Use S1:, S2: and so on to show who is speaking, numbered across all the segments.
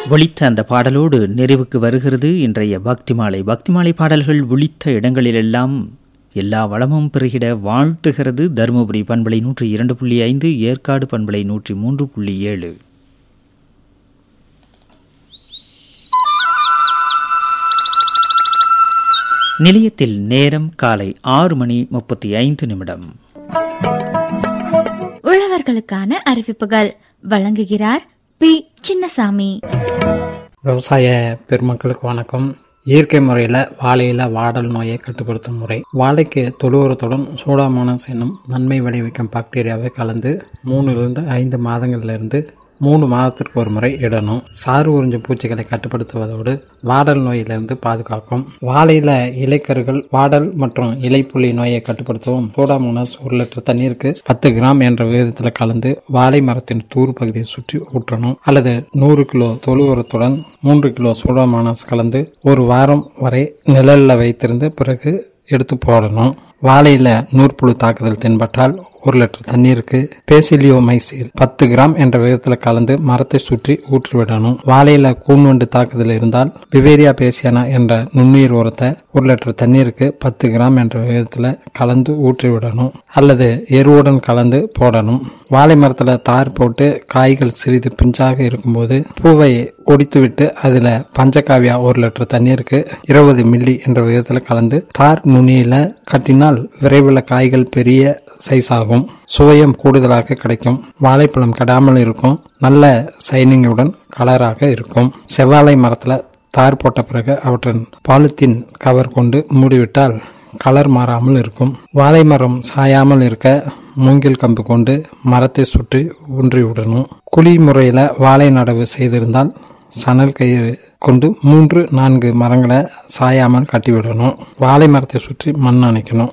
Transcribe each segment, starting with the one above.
S1: ஒளித்த அந்த பாடலோடு நிறைவுக்கு வருகிறது இன்றைய பக்தி மாலை பக்தி மாலை பாடல்கள் ஒளித்த இடங்களிலெல்லாம் எல்லா வளமும் பெருகிட வாழ்த்துகிறது தருமபுரி பண்பலை நூற்றி இரண்டு புள்ளி ஐந்து ஏற்காடு பண்பலை நூற்றி மூன்று புள்ளி ஏழு நிலையத்தில் நேரம் காலை ஆறு மணி முப்பத்தி ஐந்து நிமிடம்
S2: உழவர்களுக்கான அறிவிப்புகள் வழங்குகிறார் பி சின்னசாமி
S3: விவசாய பெருமக்களுக்கு வணக்கம் இயற்கை முறையில் வாழையில் வாடல் நோயை கட்டுப்படுத்தும் முறை வாழைக்கு தொழு உரத்துடன் சூடாமோனஸ் என்னும் நன்மை விளைவிக்கும் பாக்டீரியாவை கலந்து மூணுலேருந்து ஐந்து மாதங்கள்லேருந்து மூணு மாதத்திற்கு ஒரு முறை இடணும் சாறு உறிஞ்ச பூச்சிகளை கட்டுப்படுத்துவதோடு வாடல் நோயிலிருந்து பாதுகாக்கும் வாழையில இலைக்கருகள் வாடல் மற்றும் இலைப்புள்ளி நோயை கட்டுப்படுத்தவும் சூடாமோனஸ் ஒரு லிட்டர் தண்ணீருக்கு பத்து கிராம் என்ற விகிதத்தில் கலந்து வாழை மரத்தின் தூர் பகுதியை சுற்றி ஊற்றணும் அல்லது நூறு கிலோ தொழு உரத்துடன் மூன்று கிலோ சூடாமோனஸ் கலந்து ஒரு வாரம் வரை நிழலில் வைத்திருந்து பிறகு எடுத்து போடணும் வாழையில நூற்புழு தாக்குதல் தென்பட்டால் ஒரு லிட்டர் தண்ணீருக்கு பேசிலியோமைசில் பத்து கிராம் என்ற விதத்தில் கலந்து மரத்தை சுற்றி ஊற்றிவிடணும் வாழையில கூன்வண்டு தாக்குதல் இருந்தால் பிவேரியா பேசியானா என்ற நுண்ணுயிர் உரத்தை ஒரு லிட்டர் தண்ணீருக்கு பத்து கிராம் என்ற விதத்தில் கலந்து ஊற்றிவிடணும் அல்லது எருவுடன் கலந்து போடணும் வாழை மரத்தில் தார் போட்டு காய்கள் சிறிது பிஞ்சாக இருக்கும்போது பூவை ஒடித்துவிட்டு அதில் பஞ்சகாவியா ஒரு லிட்டர் தண்ணீருக்கு இருபது மில்லி என்ற விதத்தில் கலந்து தார் நுனியில கட்டினால் விரைவில் காய்கள் பெரிய சைஸ் ஆகும் சுவையும் கூடுதலாக கிடைக்கும் வாழைப்பழம் கெடாமல் இருக்கும் நல்ல சைனிங்குடன் கலராக இருக்கும் செவ்வாழை மரத்தில் தார் போட்ட பிறகு அவற்றின் பாலித்தீன் கவர் கொண்டு மூடிவிட்டால் கலர் மாறாமல் இருக்கும் வாழை மரம் சாயாமல் இருக்க மூங்கில் கம்பு கொண்டு மரத்தை சுற்றி ஊன்றி விடணும் குழி முறையில் வாழை நடவு செய்திருந்தால் சணல் கயிறு கொண்டு மூன்று நான்கு மரங்களை சாயாமல் கட்டிவிடணும் வாழை மரத்தை சுற்றி மண் அணைக்கணும்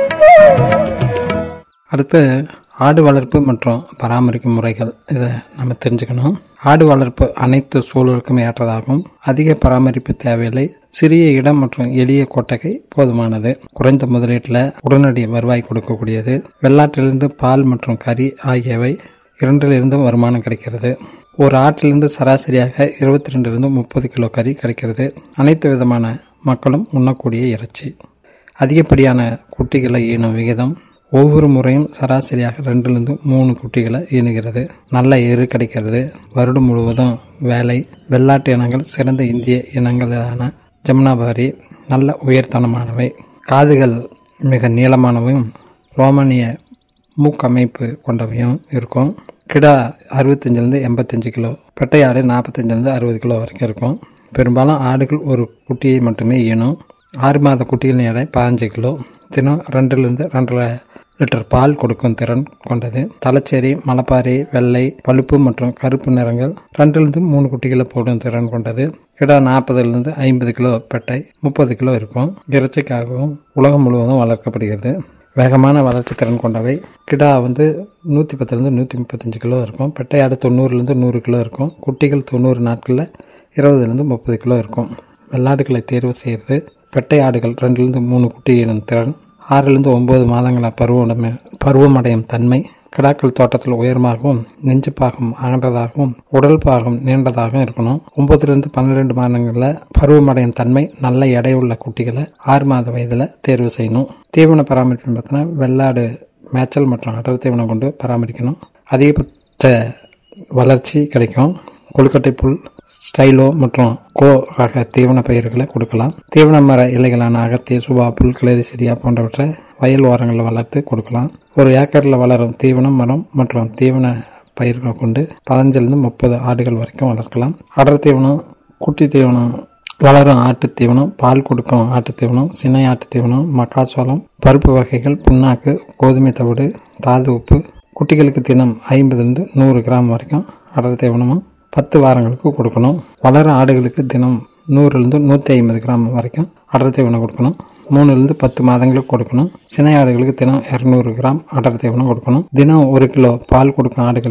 S3: அடுத்து ஆடு வளர்ப்பு மற்றும் பராமரிக்கும் முறைகள் இதை நம்ம தெரிஞ்சுக்கணும் ஆடு வளர்ப்பு அனைத்து சூழலுக்கும் ஏற்றதாகும் அதிக பராமரிப்பு தேவையில்லை சிறிய இடம் மற்றும் எளிய கொட்டகை போதுமானது குறைந்த முதலீட்டில் உடனடி வருவாய் கொடுக்கக்கூடியது வெள்ளாட்டிலிருந்து பால் மற்றும் கறி ஆகியவை இரண்டிலிருந்தும் வருமானம் கிடைக்கிறது ஒரு ஆட்டிலிருந்து சராசரியாக இருபத்தி ரெண்டிலிருந்து முப்பது கிலோ கறி கிடைக்கிறது அனைத்து விதமான மக்களும் உண்ணக்கூடிய இறைச்சி அதிகப்படியான குட்டிகளை ஈனும் விகிதம் ஒவ்வொரு முறையும் சராசரியாக ரெண்டுலேருந்து மூணு குட்டிகளை ஈனுகிறது நல்ல எரு கிடைக்கிறது வருடம் முழுவதும் வேலை வெள்ளாட்டு இனங்கள் சிறந்த இந்திய இனங்களான ஜமுனாபாரி நல்ல உயர்தனமானவை காதுகள் மிக நீளமானவையும் ரோமானிய மூக்கமைப்பு கொண்டவையும் இருக்கும் கிடா அறுபத்தஞ்சிலேருந்து எண்பத்தஞ்சு கிலோ பெட்டை ஆடு நாற்பத்தஞ்சிலேருந்து அறுபது கிலோ வரைக்கும் இருக்கும் பெரும்பாலும் ஆடுகள் ஒரு குட்டியை மட்டுமே ஈனும் ஆறு மாத குட்டிகளின் எடை பதினஞ்சு கிலோ தினம் ரெண்டுலேருந்து ரெண்டரை லிட்டர் பால் கொடுக்கும் திறன் கொண்டது தலைச்சேரி மலப்பாரி வெள்ளை பழுப்பு மற்றும் கருப்பு நிறங்கள் ரெண்டுலேருந்து மூணு குட்டிகளை போடும் திறன் கொண்டது கிடா நாற்பதுலேருந்து ஐம்பது கிலோ பெட்டை முப்பது கிலோ இருக்கும் இறைச்சிக்காகவும் உலகம் முழுவதும் வளர்க்கப்படுகிறது வேகமான வளர்ச்சி திறன் கொண்டவை கிடா வந்து நூற்றி பத்துலேருந்து நூற்றி முப்பத்தஞ்சு கிலோ இருக்கும் பெட்டையாடு தொண்ணூறுலேருந்து நூறு கிலோ இருக்கும் குட்டிகள் தொண்ணூறு நாட்களில் இருபதுலேருந்து முப்பது கிலோ இருக்கும் வெள்ளாடுகளை தேர்வு செய்கிறது பெட்டை ஆடுகள் ரெண்டுலேருந்து மூணு குட்டியிடும் திறன் ஆறுலேருந்து ஒம்பது மாதங்களில் பருவமடை பருவமடையும் தன்மை கிடாக்கள் தோட்டத்தில் உயரமாகவும் நெஞ்சு பாகம் அகன்றதாகவும் உடல் பாகம் நீண்டதாகவும் இருக்கணும் ஒம்பதுலேருந்து பன்னிரெண்டு மாதங்களில் பருவமடையும் தன்மை நல்ல எடையுள்ள குட்டிகளை ஆறு மாத வயதில் தேர்வு செய்யணும் தீவன பராமரிப்பு பார்த்தீங்கன்னா வெள்ளாடு மேய்ச்சல் மற்றும் அடர் தீவனம் கொண்டு பராமரிக்கணும் அதிகபட்ச வளர்ச்சி கிடைக்கும் கொழுக்கட்டை புல் ஸ்டைலோ மற்றும் கோ ரக தீவன பயிர்களை கொடுக்கலாம் தீவன மர இலைகளான அகத்திய சுபா புல் கிளறி செடியா போன்றவற்றை வயல் ஓரங்களில் வளர்த்து கொடுக்கலாம் ஒரு ஏக்கரில் வளரும் தீவனம் மரம் மற்றும் தீவன பயிர்களை கொண்டு பதினஞ்சிலிருந்து முப்பது ஆடுகள் வரைக்கும் வளர்க்கலாம் அடர் தீவனம் குட்டி தீவனம் வளரும் ஆட்டு தீவனம் பால் கொடுக்கும் ஆட்டு தீவனம் சினை ஆட்டு தீவனம் மக்காச்சோளம் பருப்பு வகைகள் புண்ணாக்கு கோதுமை தவிடு தாது உப்பு குட்டிகளுக்கு தினம் ஐம்பதுலேருந்து நூறு கிராம் வரைக்கும் அடர் தீவனமும் பத்து வாரங்களுக்கு கொடுக்கணும் வளர ஆடுகளுக்கு தினம் நூறுலேருந்து நூற்றி ஐம்பது கிராம் வரைக்கும் அடர் தீவனம் கொடுக்கணும் மூணுலேருந்து பத்து மாதங்களுக்கு கொடுக்கணும் சினை ஆடுகளுக்கு தினம் இரநூறு கிராம் அடர் தீவனம் கொடுக்கணும் தினம் ஒரு கிலோ பால் கொடுக்கும் ஆடுகள்